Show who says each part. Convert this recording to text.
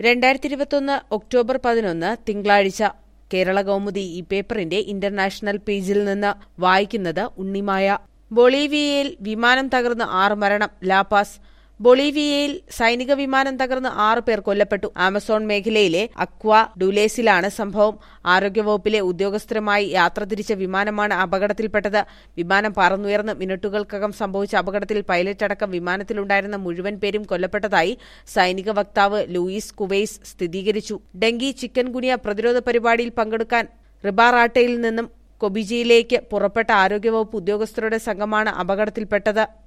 Speaker 1: രണ്ടായിരത്തി ഇരുപത്തൊന്ന് ഒക്ടോബർ പതിനൊന്ന് തിങ്കളാഴ്ച കേരള കൗമുദി ഈ പേപ്പറിന്റെ ഇന്റർനാഷണൽ പേജിൽ നിന്ന് വായിക്കുന്നത് ഉണ്ണിമായ ബൊളീവിയയിൽ വിമാനം തകർന്ന് ആറ് മരണം ലാപാസ് ബൊളീവിയയിൽ സൈനിക വിമാനം തകർന്ന് ആറ് പേർ കൊല്ലപ്പെട്ടു ആമസോൺ മേഖലയിലെ അക്വ ഡുലേസിലാണ് സംഭവം ആരോഗ്യവകുപ്പിലെ ഉദ്യോഗസ്ഥരുമായി യാത്ര തിരിച്ച വിമാനമാണ് അപകടത്തിൽപ്പെട്ടത് വിമാനം പറന്നുയർന്ന് മിനിറ്റുകൾക്കകം സംഭവിച്ച അപകടത്തിൽ പൈലറ്റ് അടക്കം വിമാനത്തിലുണ്ടായിരുന്ന മുഴുവൻ പേരും കൊല്ലപ്പെട്ടതായി സൈനിക വക്താവ് ലൂയിസ് കുവൈസ് സ്ഥിരീകരിച്ചു ഡെങ്കി ചിക്കൻ ഗുനിയ പ്രതിരോധ പരിപാടിയിൽ പങ്കെടുക്കാൻ റിബാറാട്ടയിൽ നിന്നും കൊബിജിയിലേക്ക് പുറപ്പെട്ട ആരോഗ്യവകുപ്പ് ഉദ്യോഗസ്ഥരുടെ സംഘമാണ് അപകടത്തിൽപ്പെട്ടത്